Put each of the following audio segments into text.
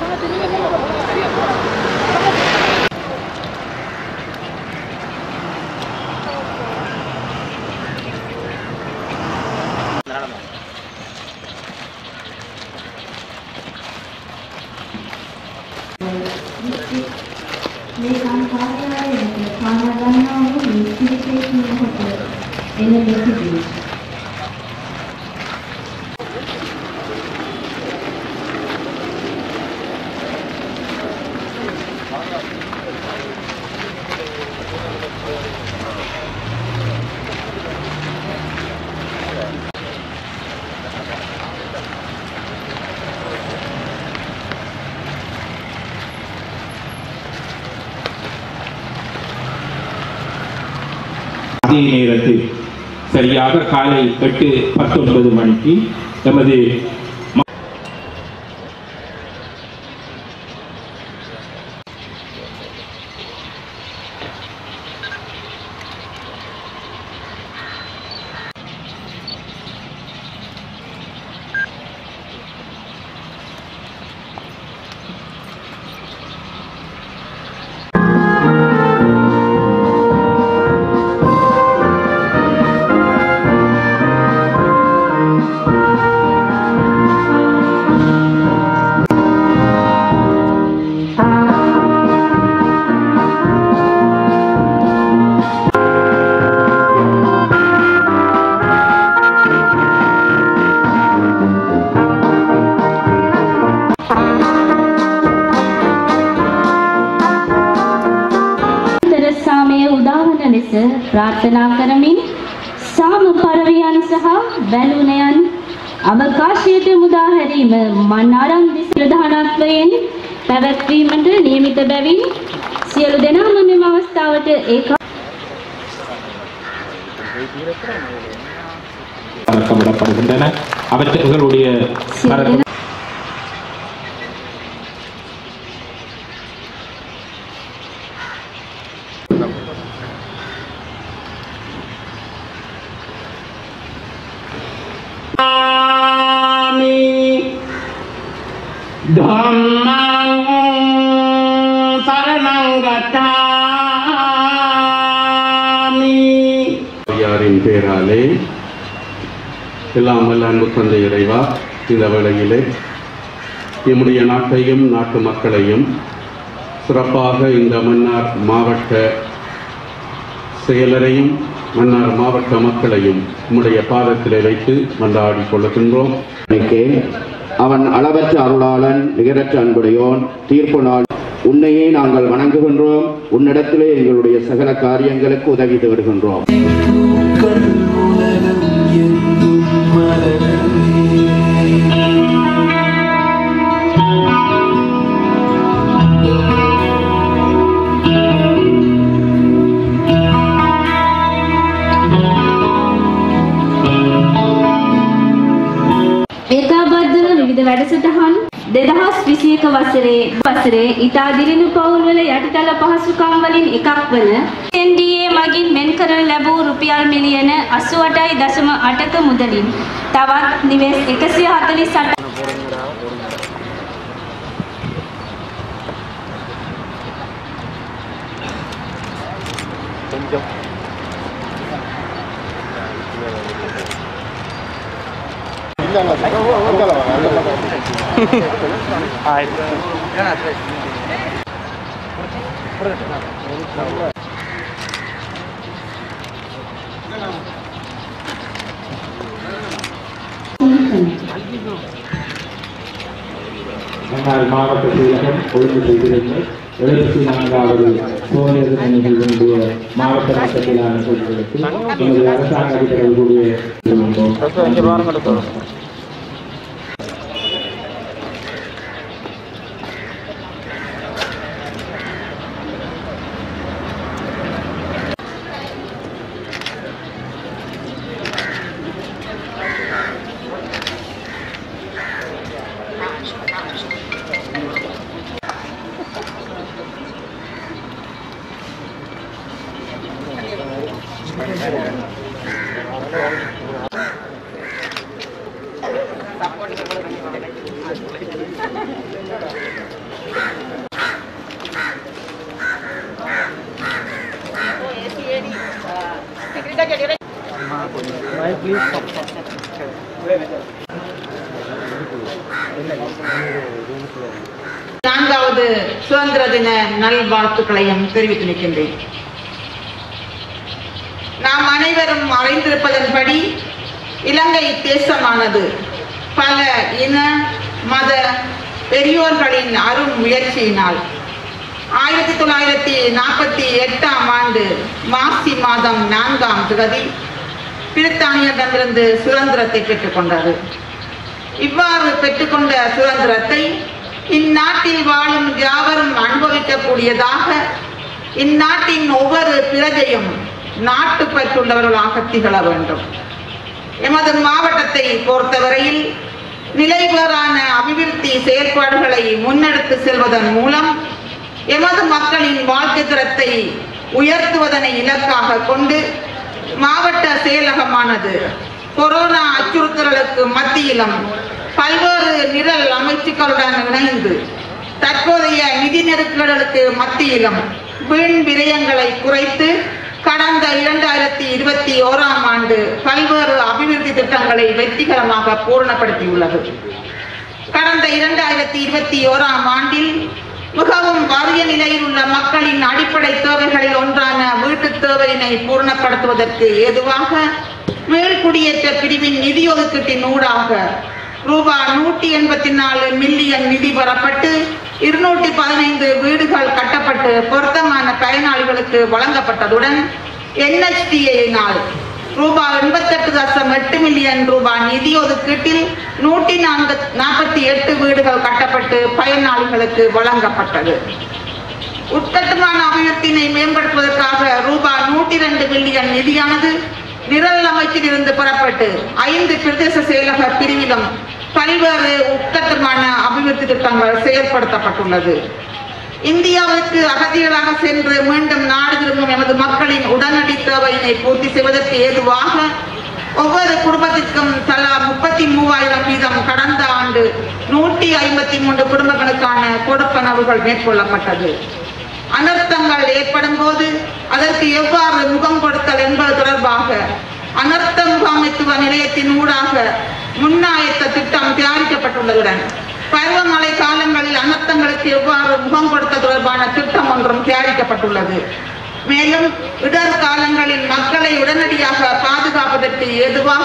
මේ සංකාරයයි කාම ගන්නවා වූ විශේෂයෙන් කොට එන දෙකදී அதே நேரத்தில் சரியாக காலை எட்டு பத்தொன்பது மணிக்கு எமது ம- තර සාමය උදාවන ලෙස ප්‍රාර්ථනා කරමින් සාම පරවයන් සහ බැලුනයන් අවකාශයට මුදා හැරීම මන්නාරම් දිස් ප්‍රධානත්වයෙන් පැවැත්වීමට නියමිත බැවින් සියලු දෙනාම මෙම අවස්ථාවට ඒක பழக்கமிடப்படுகின்றன அவர்களுடைய සියලු දෙනා ධම්මං සරණං ගච්ඡාමි யாரின் பேராலே எல்லாம் வல்ல அன்பு தந்தை இறைவா இந்த வேளையிலே எம்முடைய நாட்டையும் நாட்டு மக்களையும் சிறப்பாக இந்த மன்னார் மாவட்ட செயலரையும் மன்னார் மாவட்ட மக்களையும் உம்முடைய பாதத்திலே வைத்து மன்றாடி கொள்ளுகின்றோம் அவனுக்கே அவன் அளவற்ற அருளாளன் நிகரற்ற அன்புடையோன் தீர்ப்பு நாள் உன்னையே நாங்கள் வணங்குகின்றோம் உன்னிடத்திலே எங்களுடைய சகல காரியங்களுக்கு உதவி வருகின்றோம் ඒකාබද්ධව විවිධ වැඩසටහන් දෙදහස් විසියක වසරේ වසරේ ඉතා දිරිණු පවුල්වල යටිතල පහසුකම් වලින් එකක් වන NDA මගින් මෙන් කරන ලැබූ රුපියල් මිලියන 88.8ක මුදලින් තවත් නිවෙස් 148 மன்னார் மாவட்ட செயலகம் ஒழுங்கு செய்திருந்த எழுபத்தி நான்காவது சோழர் நிகழ்வுடைய மாவட்ட மட்டத்திலான கூட்டத்திற்கு எமது அரசாங்க அதிகாரிகள் கூடிய நான்காவது சுதந்திர தின நல்வாழ்த்துக்களையும் தெரிவித்து நிற்கின்றேன் நாம் அனைவரும் அறிந்திருப்பதன்படி இலங்கை தேசமானது பல இன மத பெரியோர்களின் அரும் முயற்சியினால் ஆயிரத்தி தொள்ளாயிரத்தி நாற்பத்தி எட்டாம் ஆண்டு மாசி மாதம் நான்காம் திகதி பிரித்தானியரிடமிருந்து சுதந்திரத்தை பெற்றுக்கொண்டது இவ்வாறு பெற்றுக்கொண்ட சுதந்திரத்தை இந்நாட்டில் வாழும் யாவரும் அனுபவிக்கக்கூடியதாக இந்நாட்டின் ஒவ்வொரு பிரஜையும் நாட்டு பெற்றுள்ளவர்களாக திகழ வேண்டும் எமது மாவட்டத்தை பொறுத்தவரையில் நிலைபெறான அபிவிருத்தி செயற்பாடுகளை முன்னெடுத்து செல்வதன் மூலம் எமது மக்களின் வாழ்க்கை தரத்தை உயர்த்துவதனை இலக்காக கொண்டு மாவட்ட செயலகமானது கொரோனா அச்சுறுத்தல்களுக்கு மத்தியிலும் பல்வேறு நிரல் அமைச்சுக்களுடன் இணைந்து தற்போதைய நிதி நெருக்கடிகளுக்கு மத்தியிலும் வீண் விரயங்களை குறைத்து கடந்த இரண்டாயிரத்தி இருபத்தி ஓராம் ஆண்டு பல்வேறு அபிவிருத்தி திட்டங்களை வெற்றிகரமாக பூரணப்படுத்தியுள்ளது கடந்த இரண்டாயிரத்தி இருபத்தி ஓராம் ஆண்டில் மிகவும் வறிய நிலையில் உள்ள மக்களின் அடிப்படை தேவைகளில் ஒன்றான வீட்டுத் தேவையினை பூரணப்படுத்துவதற்கு ஏதுவாக மேல்குடியேற்ற பிரிவின் நிதி ஒதுக்கீட்டின் ஊடாக ரூபாய் நூற்றி எண்பத்தி நாலு மில்லியன் நிதி பெறப்பட்டு இருநூற்றி பதினைந்து வீடுகள் கட்டப்பட்டு பொருத்தமான பயனாளிகளுக்கு வழங்கப்பட்டதுடன் என்எச்டிஐயினால் ரூபாய் எண்பத்தெட்டு தசம் எட்டு மில்லியன் ரூபாய் நிதி ஒதுக்கீட்டில் நூற்றி நான்கு நாற்பத்தி எட்டு வீடுகள் கட்டப்பட்டு பயனாளிகளுக்கு வழங்கப்பட்டது உட்கட்டுமான அபிவிருத்தினை மேம்படுத்துவதற்காக ரூபாய் நூற்றி ரெண்டு மில்லியன் நிதியானது நிரல் அமைச்சில் இருந்து பெறப்பட்டு ஐந்து பிரதேச செயலக பிரிவிலும் பல்வேறு உட்கட்டுமான அபிவிருத்தி திட்டங்கள் செயல்படுத்தப்பட்டுள்ளது இந்தியாவிற்கு அகதிகளாக சென்று மீண்டும் நாடு திரும்பும் எமது மக்களின் உடனடி தேவையினை பூர்த்தி செய்வதற்கு ஏதுவாக ஒவ்வொரு குடும்பத்திற்கும் தலா முப்பத்தி மூவாயிரம் வீதம் கடந்த ஆண்டு நூற்றி ஐம்பத்தி மூன்று குடும்பங்களுக்கான கொடுப்பனவுகள் மேற்கொள்ளப்பட்டது அனர்த்தங்கள் ஏற்படும் போது அதற்கு எவ்வாறு முகம் கொடுத்தல் என்பது தொடர்பாக அனர்த்த முகாமைத்துவ நிலையத்தின் ஊடாக முன்னாயத்த திட்டம் தயாரிக்கப்பட்டுள்ளதுடன் பருவமழை காலங்களில் அனர்த்தங்களுக்கு எவ்வாறு முகம் கொடுத்த தொடர்பான திட்டம் ஒன்றும் தயாரிக்கப்பட்டுள்ளது மேலும் இடர் காலங்களில் மக்களை உடனடியாக பாதுகாப்பதற்கு ஏதுவாக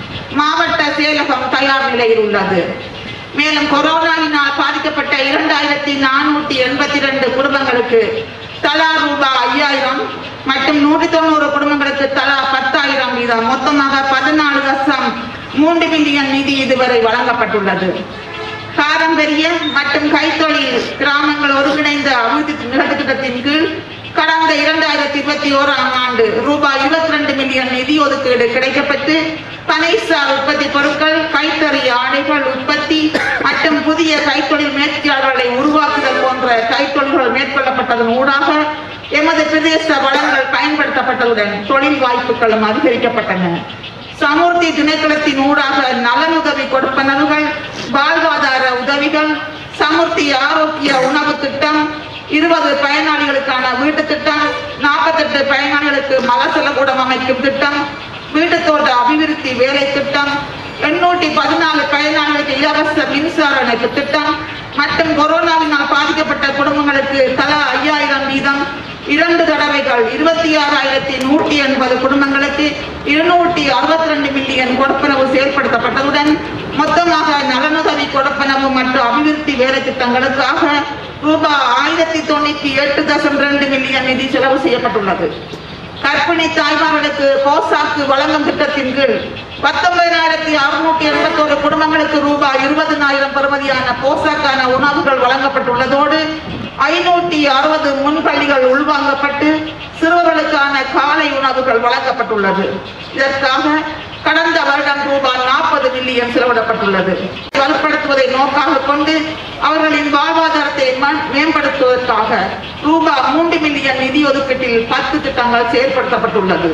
மாவட்ட செயலகம் தயார் நிலையில் உள்ளது மேலும் கொரோனாவினால் பாதிக்கப்பட்ட இரண்டாயிரத்தி நானூற்றி எண்பத்தி ரெண்டு குடும்பங்களுக்கு தலா ரூபாய் ஐயாயிரம் மற்றும் நூற்றி தொண்ணூறு குடும்பங்களுக்கு தலா பத்தாயிரம் வீதம் மொத்தமாக பதினாலு லட்சம் மூன்று மில்லியன் நிதி இதுவரை வழங்கப்பட்டுள்ளது பாரம்பரிய மற்றும் கைத்தொழில் கிராமங்கள் ஒருங்கிணைந்த அபிவிருத்தி நிகழ்ச்சி திட்டத்தின் கீழ் கடந்த இரண்டாயிரத்தி இருபத்தி ஓராம் ஆண்டு ரூபாய் இருபத்தி ரெண்டு மில்லியன் நிதி ஒதுக்கீடு கிடைக்கப்பட்டு பனைசார் உற்பத்தி பொருட்கள் கைத்தறி ஆடைகள் உற்பத்தி மற்றும் புதிய கைத்தொழில் முயற்சியாளர்களை உருவாக்குதல் போன்ற கைத்தொழில்கள் மேற்கொள்ளப்பட்டதன் ஊடாக எமது பிரதேச வளங்கள் பயன்படுத்தப்பட்டதுடன் தொழில் வாய்ப்புகளும் அதிகரிக்கப்பட்டன சமூர்த்தி திணைக்களத்தின் ஊடாக நலனுதவி கொடுப்பனவுகள் வாழ்வாதார உதவிகள் சமூர்த்தி ஆரோக்கிய உணவு திட்டம் இருபது பயனாளிகளுக்கான வீட்டு திட்டம் நாற்பத்தெட்டு பயனாளிகளுக்கு மலசலகூடம் அமைக்கும் திட்டம் வீட்டு தோட்ட அபிவிருத்தி வேலை திட்டம் எண்ணூற்றி பதினாலு பயனாளிகளுக்கு இலவச மின்சார இணைப்பு திட்டம் மற்றும் கொரோனாவினால் பாதிக்கப்பட்ட குடும்பங்களுக்கு தலா ஐயாயிரம் வீதம் இரண்டு தடவைகள் இருபத்தி ஆறாயிரத்தி நூற்றி எண்பது குடும்பங்களுக்கு இருநூற்றி அறுபத்தி ரெண்டு மில்லியன் கொடுப்பனவு செயல்படுத்தப்பட்டதுடன் மொத்தமாக நலனுதவி கொடுப்பனவு மற்றும் அபிவிருத்தி வேலை திட்டங்களுக்காக ரூபாய் ஆயிரத்தி தொண்ணூற்றி எட்டு தசம் ரெண்டு மில்லியன் நிதி செலவு செய்யப்பட்டுள்ளது கர்ப்பிணி தாய்மார்களுக்கு போசாக்கு வழங்கும் திட்டத்தின் கீழ் பத்தொன்பதாயிரத்தி அறுநூற்றி எண்பத்தோரு குடும்பங்களுக்கு ரூபாய் இருபதனாயிரம் பெறுமதியான போசாக்கான உணவுகள் வழங்கப்பட்டுள்ளதோடு ஐநூற்றி அறுபது முன்பள்ளிகள் உள்வாங்கப்பட்டு சிறுவர்களுக்கான காலை உணவுகள் வழங்கப்பட்டுள்ளது இதற்காக கடந்த வருடம் ரூபாய் நாற்பது மில்லியன் செலவிடப்பட்டுள்ளது வலுப்படுத்துவதை நோக்காக கொண்டு அவர்களின் வாழ்வாதாரத்தை ம- மேம்படுத்துவதற்காக ரூபாய் மூன்று மில்லியன் நிதி ஒதுக்கீட்டில் பத்து திட்டங்கள் செயல்படுத்தப்பட்டுள்ளது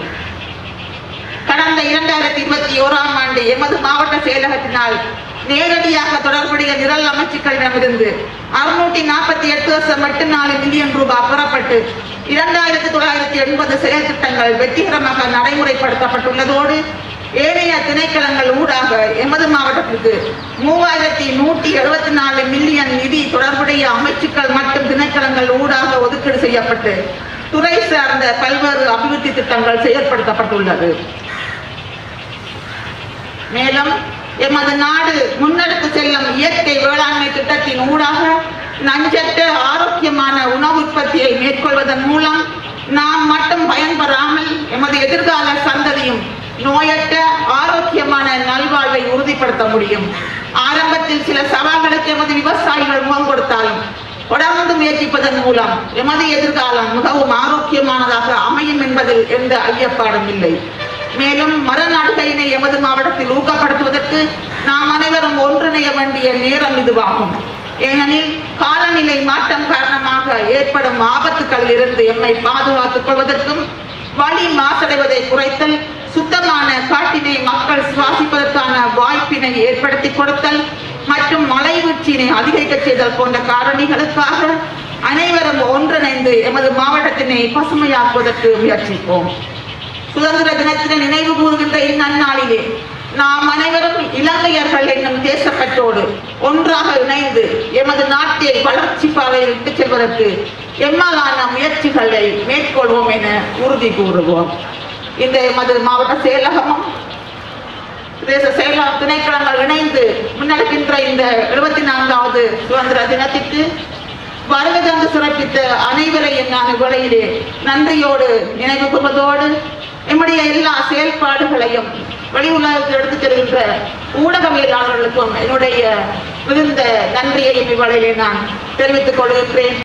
கடந்த இரண்டாயிரத்தி இருபத்தி ஓராம் ஆண்டு எமது மாவட்ட செயலகத்தினால் நேரடியாக தொடர்புடைய நிரல் அமைச்சுக்களிடமிருந்து அறுநூற்றி நாற்பத்தி எட்டு வருஷம் எட்டு நாலு மில்லியன் ரூபாய் பெறப்பட்டு இரண்டாயிரத்தி தொள்ளாயிரத்தி எண்பது செயல் திட்டங்கள் வெற்றிகரமாக நடைமுறைப்படுத்தப்பட்டுள்ளதோடு ஏனைய திணைக்களங்கள் ஊடாக எமது மாவட்டத்திற்கு மூவாயிரத்தி நூற்றி எழுபத்தி நாலு மில்லியன் நிதி தொடர்புடைய அமைச்சுக்கள் மற்றும் திணைக்களங்கள் ஊடாக ஒதுக்கீடு செய்யப்பட்டு துறை சார்ந்த பல்வேறு அபிவிருத்தி திட்டங்கள் செயற்படுத்தப்பட்டுள்ளது மேலும் எமது நாடு முன்னெடுத்து செல்லும் இயற்கை வேளாண்மை திட்டத்தின் ஊடாக நஞ்சற்ற ஆரோக்கியமான உணவு உற்பத்தியை மேற்கொள்வதன் மூலம் நாம் மட்டும் பயன்பெறாமல் எமது எதிர்கால சந்ததியும் நோயற்ற ஆரோக்கியமான நல்வாழ்வை உறுதிப்படுத்த முடியும் ஆரம்பத்தில் சில சவால்களுக்கு எமது விவசாயிகள் முகம் கொடுத்தாலும் தொடர்ந்து முயற்சிப்பதன் மூலம் எமது எதிர்காலம் மிகவும் ஆரோக்கியமானதாக அமையும் என்பதில் எந்த ஐயப்பாடும் இல்லை மேலும் மரநாடுகையினை எமது மாவட்டத்தில் ஊக்கப்படுத்துவதற்கு நாம் அனைவரும் ஒன்றிணைய வேண்டிய நேரம் இதுவாகும் ஏனெனில் காலநிலை மாற்றம் காரணமாக ஏற்படும் ஆபத்துக்களில் இருந்து எம்மை பாதுகாத்துக் கொள்வதற்கும் வழி மாசடைவதை குறைத்தல் சுத்தமான காட்டினை மக்கள் சுவாசிப்பதற்கான வாய்ப்பினை ஏற்படுத்தி கொடுத்தல் மற்றும் மலை வீழ்ச்சியினை அதிகரிக்க செய்தல் போன்ற காரணிகளுக்காக அனைவரும் ஒன்றிணைந்து எமது மாவட்டத்தினை பசுமையாக்குவதற்கு முயற்சிப்போம் சுதந்திர தினத்தினை நினைவு கூறுகின்ற இந்நன்னாளிலே நாம் அனைவரும் இலங்கையர்கள் என்னும் தேசப்பற்றோடு ஒன்றாக இணைந்து எமது நாட்டை வளர்ச்சி பாதையில் இட்டுச் செல்வதற்கு எம்மாலான முயற்சிகளை மேற்கொள்வோம் என உறுதி கூறுவோம் இந்த எமது மாவட்ட செயலகமும் பிரதேச செயலக திணைக்களங்கள் இணைந்து முன்னெடுக்கின்ற இந்த எழுபத்தி நான்காவது சுதந்திர தினத்திற்கு வருகை தந்து சிறப்பித்த அனைவரையும் நான் இவ்வேளையிலே நன்றியோடு நினைவு கூறுவதோடு எம்முடைய எல்லா செயல்பாடுகளையும் வெளி உலகத்துக்கு எடுத்துச் செல்கின்ற ஊடகவியலாளர்களுக்கும் என்னுடைய மிகுந்த நன்றியையும் இவ்வேளையிலே நான் தெரிவித்துக் கொள்கின்றேன்